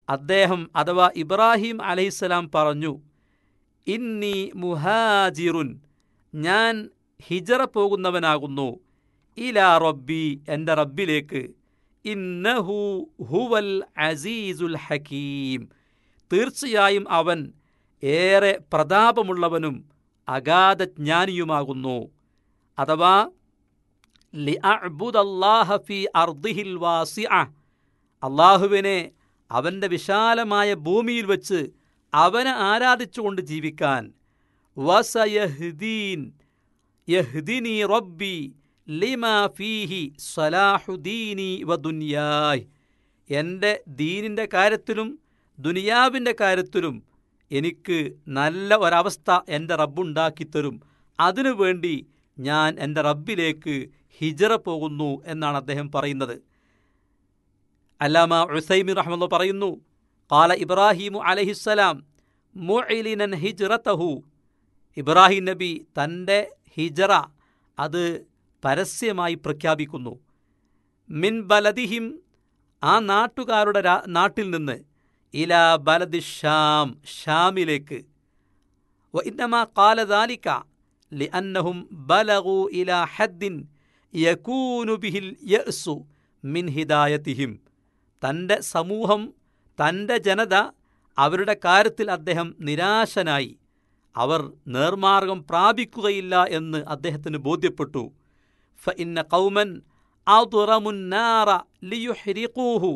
അദ്ദേഹം അഥവാ ഇബ്രാഹിം അലൈഹിസ്സലാം പറഞ്ഞു ഇന്നി മുഹാജിറുൻ ഞാൻ ഹിജറ പോകുന്നവനാകുന്നു ഇലാ റബ്ബി എൻ്റെ റബ്ബിലേക്ക് ഇന്നഹു ഹുവൽ അസീസുൽ ഹക്കീം തീർച്ചയായും അവൻ ഏറെ പ്രതാപമുള്ളവനും അഗാധജ്ഞാനിയുമാകുന്നു അഥവാ ലിഅഅ്ബുദല്ലാഹ ഫീ അർദിഹിൽ വാസിഅ അള്ളാഹുവിനെ അവൻ്റെ വിശാലമായ ഭൂമിയിൽ വച്ച് അവനെ ആരാധിച്ചുകൊണ്ട് ജീവിക്കാൻ വസയഹ്ദീൻ യഹ്ദിനി റബ്ബി ലിമാ ഫീഹി സലാഹുദീനി വദുനിയായ് എൻ്റെ ദീനിൻ്റെ കാര്യത്തിലും ദുനിയാവിൻ്റെ കാര്യത്തിലും എനിക്ക് നല്ല ഒരവസ്ഥ എൻ്റെ റബ്ബുണ്ടാക്കിത്തരും അതിനുവേണ്ടി ഞാൻ എൻ്റെ റബ്ബിലേക്ക് ഹിജറ പോകുന്നു എന്നാണ് അദ്ദേഹം പറയുന്നത് അല്ലാമ ഉസൈമി റഹ്മുള്ള പറയുന്നു കാല ഇബ്രാഹിമു അലഹിസ്സലാം മുഇലിനൻ ഹിജ്റത്തഹു ഇബ്രാഹിം നബി തൻ്റെ ഹിജറ അത് പരസ്യമായി പ്രഖ്യാപിക്കുന്നു മിൻ ബലദിഹിം ആ നാട്ടുകാരുടെ രാ- നാട്ടിൽ നിന്ന് ഇല ബലദി ഷാം ഷാമിലേക്ക് വ ഇന്നമാ കാല ദാലിക ലിഅന്നഹും ബലഗു ഇല ഹദ്ദിൻ യകൂനു ബിഹിൽ യഅ്സു മിൻ ഹിദായത്തിഹിം തൻ്റെ സമൂഹം തൻ്റെ ജനത അവരുടെ കാര്യത്തിൽ അദ്ദേഹം നിരാശനായി അവർ നേർമാർഗം പ്രാപിക്കുകയില്ല എന്ന് അദ്ദേഹത്തിന് ബോധ്യപ്പെട്ടു ഫ ഇന്ന കൗമൻ അതുറമുന്നാറ ലിയുഹ്രിഖൂഹു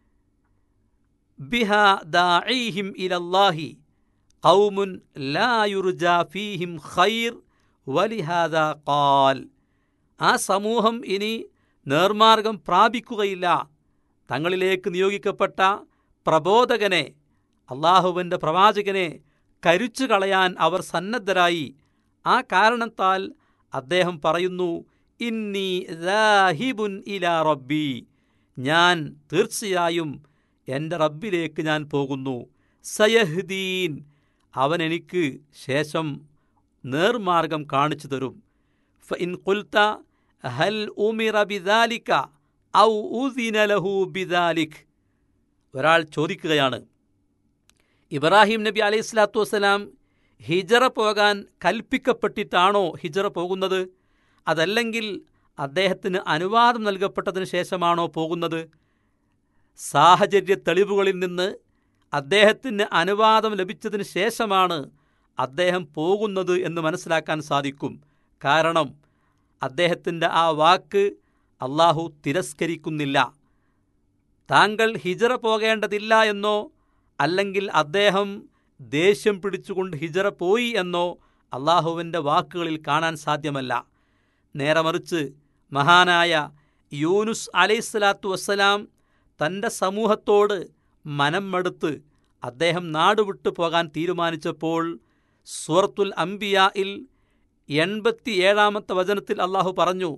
ബിഹ ദാഈഹിം ഇലല്ലാഹി ഖൗമുൻ ലാ യുർജാ ഫീഹിം ഖൈർ വലിഹാദ ഖാൽ ആ സമൂഹം ഇനി നേർമാർഗം പ്രാപിക്കുകയില്ല തങ്ങളിലേക്ക് നിയോഗിക്കപ്പെട്ട പ്രബോധകനെ അള്ളാഹുവിൻ്റെ പ്രവാചകനെ കരിച്ചു കളയാൻ അവർ സന്നദ്ധരായി ആ കാരണത്താൽ അദ്ദേഹം പറയുന്നു ഇന്നി ദാഹിബുൻ ഇലാ റബ്ബി ഞാൻ തീർച്ചയായും എൻ്റെ റബ്ബിലേക്ക് ഞാൻ പോകുന്നു സയഹ്ദീൻ അവൻ എനിക്ക് ശേഷം നേർമാർഗം കാണിച്ചു തരും ഫ ഇൻ കുൽത്ത ഹൽ ഉമിറ ബിദാലിക ഔ ഉദിന ലഹു ബിദാലിക് ഒരാൾ ചോദിക്കുകയാണ് ഇബ്രാഹിം നബി അലൈഹി സ്വലാത്തു വസ്സലാം ഹിജറ പോകാൻ കൽപ്പിക്കപ്പെട്ടിട്ടാണോ ഹിജറ പോകുന്നത് അതല്ലെങ്കിൽ അദ്ദേഹത്തിന് അനുവാദം നൽകപ്പെട്ടതിന് ശേഷമാണോ പോകുന്നത് സാഹചര്യ തെളിവുകളിൽ നിന്ന് അദ്ദേഹത്തിന് അനുവാദം ലഭിച്ചതിന് ശേഷമാണ് അദ്ദേഹം പോകുന്നത് എന്ന് മനസ്സിലാക്കാൻ സാധിക്കും കാരണം അദ്ദേഹത്തിൻ്റെ ആ വാക്ക് അള്ളാഹു തിരസ്കരിക്കുന്നില്ല താങ്കൾ ഹിജറ പോകേണ്ടതില്ല എന്നോ അല്ലെങ്കിൽ അദ്ദേഹം ദേഷ്യം പിടിച്ചുകൊണ്ട് ഹിജറ പോയി എന്നോ അള്ളാഹുവിൻ്റെ വാക്കുകളിൽ കാണാൻ സാധ്യമല്ല നേരെ മറിച്ച് മഹാനായ യൂനുസ് അലൈഹിസ്സലാത്തു വസ്സലാം തൻ്റെ സമൂഹത്തോട് മനം മടുത്ത് അദ്ദേഹം നാടുവിട്ടു പോകാൻ തീരുമാനിച്ചപ്പോൾ സൂറത്തുൽ അംബിയായിൽ എൺപത്തിയേഴാമത്തെ വചനത്തിൽ അള്ളാഹു പറഞ്ഞു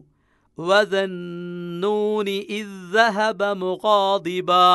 وذنون إذ ذهب مغاضبا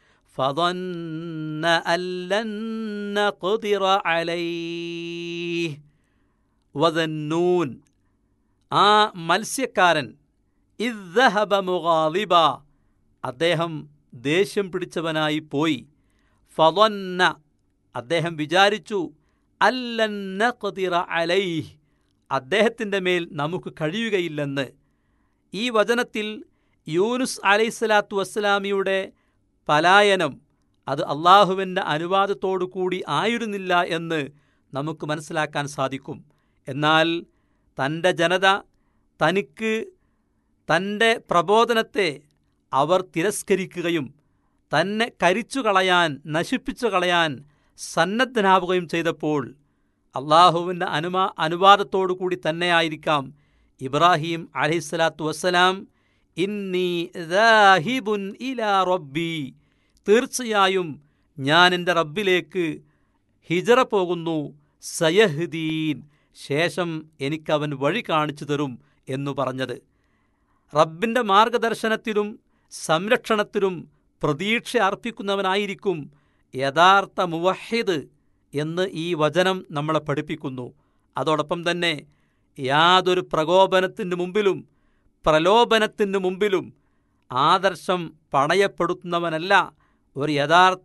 فظن أن لن نقدر عليه وذنون ആ മത്സ്യക്കാരൻ ഇദ്ദഹബ മുഗാലിബ അദ്ദേഹം ദേഷ്യം പിടിച്ചവനായി പോയി ഫതൊന്ന അദ്ദേഹം വിചാരിച്ചു അല്ലന്ന ഖദിറ അലൈഹ് അദ്ദേഹത്തിൻ്റെ മേൽ നമുക്ക് കഴിയുകയില്ലെന്ന് ഈ വചനത്തിൽ യൂനുസ് അലൈഹിസ്സലാത്തു വസ്സലാമിയുടെ പലായനം അത് അള്ളാഹുവിൻ്റെ അനുവാദത്തോടു കൂടി ആയിരുന്നില്ല എന്ന് നമുക്ക് മനസ്സിലാക്കാൻ സാധിക്കും എന്നാൽ തൻ്റെ ജനത തനിക്ക് തൻ്റെ പ്രബോധനത്തെ അവർ തിരസ്കരിക്കുകയും തന്നെ കരിച്ചു കളയാൻ നശിപ്പിച്ചു കളയാൻ സന്നദ്ധനാവുകയും ചെയ്തപ്പോൾ അള്ളാഹുവിൻ്റെ അനുമാ അനുവാദത്തോടു കൂടി തന്നെയായിരിക്കാം ഇബ്രാഹിം അലഹിസ്സലാത്തു വസ്സലാം ഇന്നി ദാഹിബുൻ ഇലാ റബ്ബി തീർച്ചയായും ഞാൻ എൻ്റെ റബ്ബിലേക്ക് ഹിജറ പോകുന്നു സയഹ്ദീൻ ശേഷം എനിക്കവൻ വഴി കാണിച്ചു തരും എന്നു പറഞ്ഞത് റബ്ബിൻ്റെ മാർഗദർശനത്തിലും സംരക്ഷണത്തിലും പ്രതീക്ഷ അർപ്പിക്കുന്നവനായിരിക്കും യഥാർത്ഥ മുവഹിദ് എന്ന് ഈ വചനം നമ്മളെ പഠിപ്പിക്കുന്നു അതോടൊപ്പം തന്നെ യാതൊരു പ്രകോപനത്തിനു മുമ്പിലും പ്രലോഭനത്തിനു മുമ്പിലും ആദർശം പണയപ്പെടുത്തുന്നവനല്ല ഒരു യഥാർത്ഥ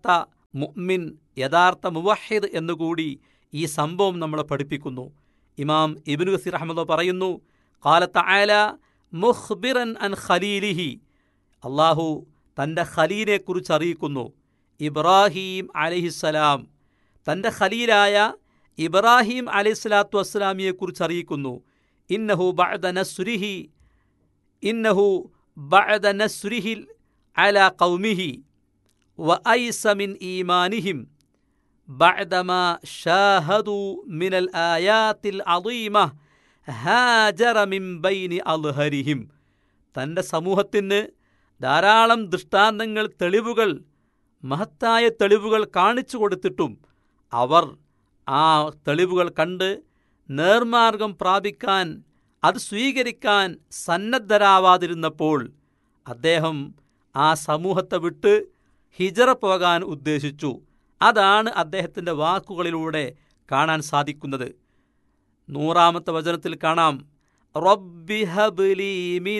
മുഅ്മിൻ യഥാർത്ഥ മുവഹിദ് എന്നുകൂടി ഈ സംഭവം നമ്മളെ പഠിപ്പിക്കുന്നു ഇമാം ഇബ്നു ഗസീർ അഹമ്മദ് പറയുന്നു കാലത്ത് ആല മുഖ്ബിറൻ അൻ ഖലീലിഹി അള്ളാഹു തൻ്റെ ഖലീലിനെക്കുറിച്ച് അറിയിക്കുന്നു ഇബ്രാഹീം അലഹിസ്സലാം തൻ്റെ ഖലീലായ ഇബ്രാഹിം അലൈഹിസ്സലാത്തു വസ്സലാമിയെക്കുറിച്ച് അറിയിക്കുന്നു ഇന്നഹു ബഅദ നസ്രിഹി ഇന്നഹു ബഅദ നസ്രിഹിൽ അല ഖൗമിഹി وأيس من إيمانهم بعدما شاهدوا من الآيات العظيمة هاجر من بين أظهرهم തൻ്റെ സമൂഹത്തിന് ധാരാളം ദൃഷ്ടാന്തങ്ങൾ തെളിവുകൾ മഹത്തായ തെളിവുകൾ കാണിച്ചു കൊടുത്തിട്ടും അവർ ആ തെളിവുകൾ കണ്ട് നേർമാർഗം പ്രാപിക്കാൻ അത് സ്വീകരിക്കാൻ സന്നദ്ധരാവാതിരുന്നപ്പോൾ അദ്ദേഹം ആ സമൂഹത്തെ വിട്ട് ഹിജറ പോകാൻ ഉദ്ദേശിച്ചു അതാണ് അദ്ദേഹത്തിൻ്റെ വാക്കുകളിലൂടെ കാണാൻ സാധിക്കുന്നത് നൂറാമത്തെ വചനത്തിൽ കാണാം റബ്ബി ഹബ്ലി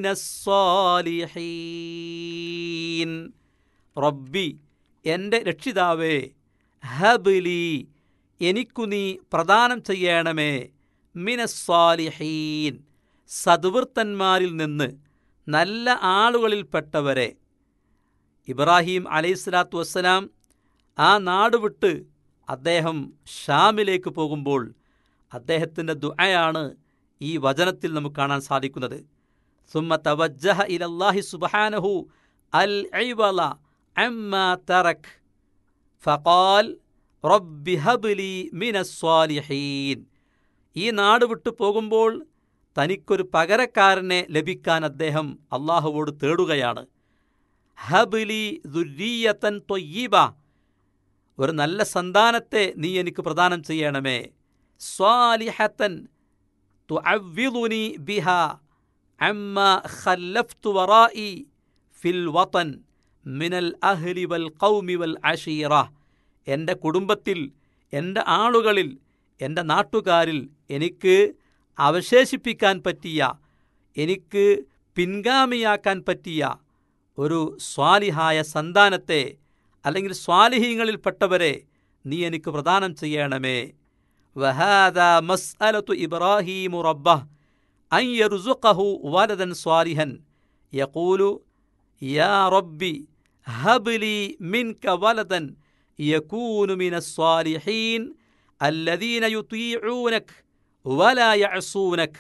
മിനസ്സാലിഹീൻ റബ്ബി എൻ്റെ രക്ഷിതാവേ ഹബ്ലി എനിക്കു നീ പ്രദാനം ചെയ്യണമേ മിനസ്സാലിഹീൻ സദ്വൃത്തന്മാരിൽ നിന്ന് നല്ല ആളുകളിൽപ്പെട്ടവരെ ഇബ്രാഹിം അലൈഹിസ്ലാത്തു വസ്സലാം ആ നാട് വിട്ട് അദ്ദേഹം ഷാമിലേക്ക് പോകുമ്പോൾ അദ്ദേഹത്തിൻ്റെ ദുആയാണ് ഈ വചനത്തിൽ നമുക്ക് കാണാൻ സാധിക്കുന്നത് സുമ്മ തവജ്ജഹ ഇലല്ലാഹി സുബ്ഹാനഹു അൽ ഐവല അമ്മ തറക് ഫഖാൽ റബ്ബി ഹബ്ലി മിനസ്സാലിഹീൻ ഈ നാട് വിട്ടു പോകുമ്പോൾ തനിക്കൊരു പകരക്കാരനെ ലഭിക്കാൻ അദ്ദേഹം അള്ളാഹുവോട് തേടുകയാണ് ഹബ്ലി ദുരീയത്തൻ തൊയ്യീബ ഒരു നല്ല സന്താനത്തെ നീ എനിക്ക് പ്രദാനം ചെയ്യണമേ സ്വാലിഹത്തൻ തുഅവ്വിളുനി ബിഹ അമ്മ ഖല്ലഫ്തു വറായി ഫിൽ വതൻ മിനൽ അഹ്ലി വൽ ഖൗമി വൽ അഷീറ എൻ്റെ കുടുംബത്തിൽ എൻ്റെ ആളുകളിൽ എൻ്റെ നാട്ടുകാരിൽ എനിക്ക് അവശേഷിപ്പിക്കാൻ പറ്റിയ എനിക്ക് പിൻഗാമിയാക്കാൻ പറ്റിയ ഒരു സ്വാലിഹായ സന്താനത്തെ അല്ലെങ്കിൽ സ്വാലിഹീങ്ങളിൽപ്പെട്ടവരെ നീ എനിക്ക് പ്രദാനം ചെയ്യണമേ വഹാദ മസ്അലത്തു ഇബ്രാഹീമു റബ്ബ അൻ യർസുഖഹു വലദൻ സ്വാലിഹൻ യഖൂലു യാ റബ്ബി ഹബ്ലി മിൻക വലദൻ യകൂനു മിനസ് സ്വാലിഹീൻ الذين يطيعونك ولا يعصونك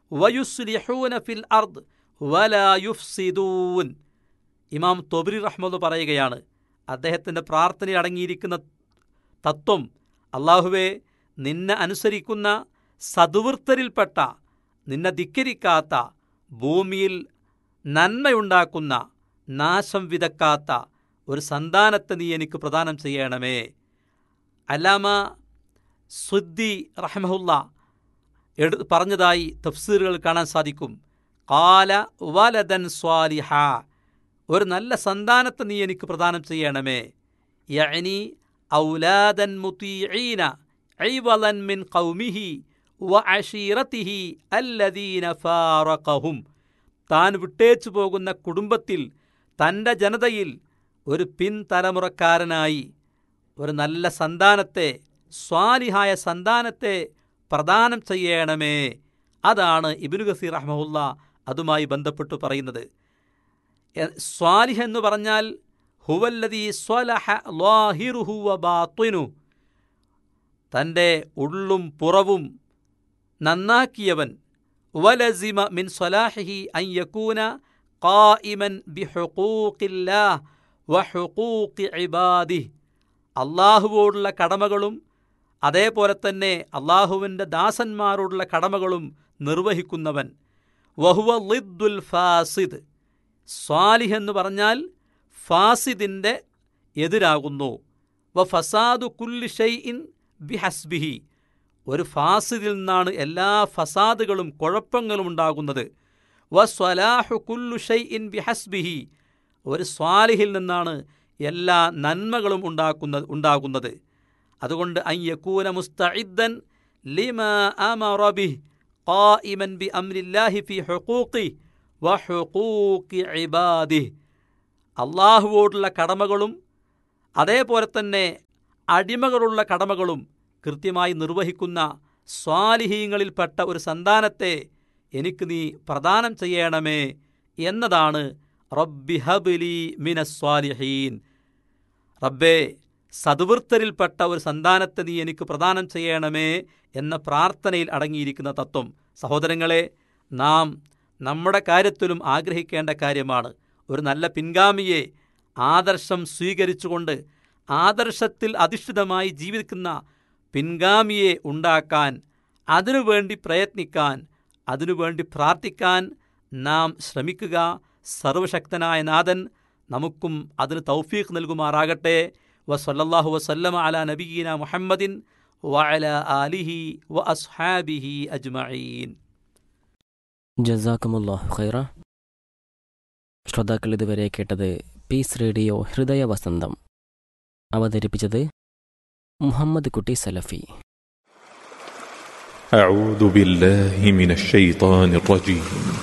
ويصلحون في الأرض ولا يفسدون ഇമാം തൊബരി റഹ്മദ് പറയുകയാണ് അദ്ദേഹത്തിൻ്റെ പ്രാർത്ഥനയിൽ അടങ്ങിയിരിക്കുന്ന തത്വം അള്ളാഹുവെ നിന്നെ അനുസരിക്കുന്ന സതുവൃത്തരിൽപ്പെട്ട നിന്നെ ധിക്കരിക്കാത്ത ഭൂമിയിൽ നന്മയുണ്ടാക്കുന്ന നാശം വിതക്കാത്ത ഒരു സന്താനത്തെ നീ എനിക്ക് പ്രദാനം ചെയ്യണമേ അല്ലാമ സുദ്ദി റഹ്മഹുല്ല എടു പറഞ്ഞതായി തഫ്സീറുകൾ കാണാൻ സാധിക്കും കാല വലദൻ സ്വാലിഹ ഒരു നല്ല സന്താനത്തെ നീ എനിക്ക് പ്രദാനം ചെയ്യണമേ യഅനി ഔലാദൻ മുതീഈന ഐവലൻ മിൻ ഖൗമിഹി വ അഷീറത്തിഹി അല്ലദീന ഫാറഖഹും താൻ വിട്ടേച്ചു പോകുന്ന കുടുംബത്തിൽ തൻ്റെ ജനതയിൽ ഒരു പിൻതലമുറക്കാരനായി ഒരു നല്ല സന്താനത്തെ സ്വാലിഹായ സന്താനത്തെ പ്രദാനം ചെയ്യണമേ അതാണ് ഇബിനു ഗസീർ റഹ്മുല്ല അതുമായി ബന്ധപ്പെട്ട് പറയുന്നത് സ്വാലിഹ് എന്ന് പറഞ്ഞാൽ ഹുവല്ലതി സ്വലഹ ലാഹിറുഹു വബാത്തിനു തൻ്റെ ഉള്ളും പുറവും നന്നാക്കിയവൻ വലസിമ മിൻ സ്വലാഹിഹി അൻ യകൂന ഖായിമൻ ബിഹുഖൂഖില്ലാഹ് വഹുഖൂഖി ഇബാദിഹ് അള്ളാഹുവോടുള്ള കടമകളും അതേപോലെ തന്നെ അള്ളാഹുവിൻ്റെ ദാസന്മാരോടുള്ള കടമകളും നിർവഹിക്കുന്നവൻ വഹുവ ലിദ്ദുൽ ഫാസിദ് സ്വാലിഹ് എന്ന് പറഞ്ഞാൽ ഫാസിദിൻ്റെ എതിരാകുന്നു വ ഫസാദു കുല്ലി ഷൈഇൻ ബിഹസ്ബിഹി ഒരു ഫാസിദിൽ നിന്നാണ് എല്ലാ ഫസാദുകളും കുഴപ്പങ്ങളും ഉണ്ടാകുന്നത് വ സ്വലാഹു കുല്ലു ഷൈഇൻ ബിഹസ്ബിഹി ഒരു സ്വാലിഹിൽ നിന്നാണ് എല്ലാ നന്മകളും ഉണ്ടാക്കുന്ന ഉണ്ടാകുന്നത് അതുകൊണ്ട് അയ്യക്കൂന മുസ്തഇദ്ദൻ ലിമ അമറബിഹ് ഖായിമൻ ബി അംരില്ലാഹി ഫി ഹുഖൂഖി വ ഹുഖൂഖി ഇബാദിഹ് അള്ളാഹുവോടുള്ള കടമകളും അതേപോലെ തന്നെ അടിമകളുള്ള കടമകളും കൃത്യമായി നിർവഹിക്കുന്ന സ്വാലിഹീങ്ങളിൽപ്പെട്ട ഒരു സന്താനത്തെ എനിക്ക് നീ പ്രദാനം ചെയ്യണമേ എന്നതാണ് റബ്ബി ഹബിലി മിനസ്വാലിഹീൻ റബ്ബേ സതുവൃത്തരിൽപ്പെട്ട ഒരു സന്താനത്തെ നീ എനിക്ക് പ്രദാനം ചെയ്യണമേ എന്ന പ്രാർത്ഥനയിൽ അടങ്ങിയിരിക്കുന്ന തത്വം സഹോദരങ്ങളെ നാം നമ്മുടെ കാര്യത്തിലും ആഗ്രഹിക്കേണ്ട കാര്യമാണ് ഒരു നല്ല പിൻഗാമിയെ ആദർശം സ്വീകരിച്ചുകൊണ്ട് ആദർശത്തിൽ അധിഷ്ഠിതമായി ജീവിക്കുന്ന പിൻഗാമിയെ ഉണ്ടാക്കാൻ അതിനുവേണ്ടി പ്രയത്നിക്കാൻ അതിനുവേണ്ടി പ്രാർത്ഥിക്കാൻ നാം ശ്രമിക്കുക സർവശക്തനായ നാഥൻ നമുക്കും അതിന് തൗഫീഖ് നൽകുമാറാകട്ടെ വസല്ലല്ലാഹു വസല്ലമ അല നബീന മുഹമ്മദിൻ വഅല ആലിഹി വ അസ്ഹാബിഹി അജ്മഈൻ ജസാക്കുമുല്ലാഹു ഖൈറ ശ്രോതാക്കൾ ഇതുവരെ കേട്ടത് പീസ് റേഡിയോ ഹൃദയ വസന്തം അവതരിപ്പിച്ചത് മുഹമ്മദ് കുട്ടി സലഫി أعوذ بالله من الشيطان الرجيم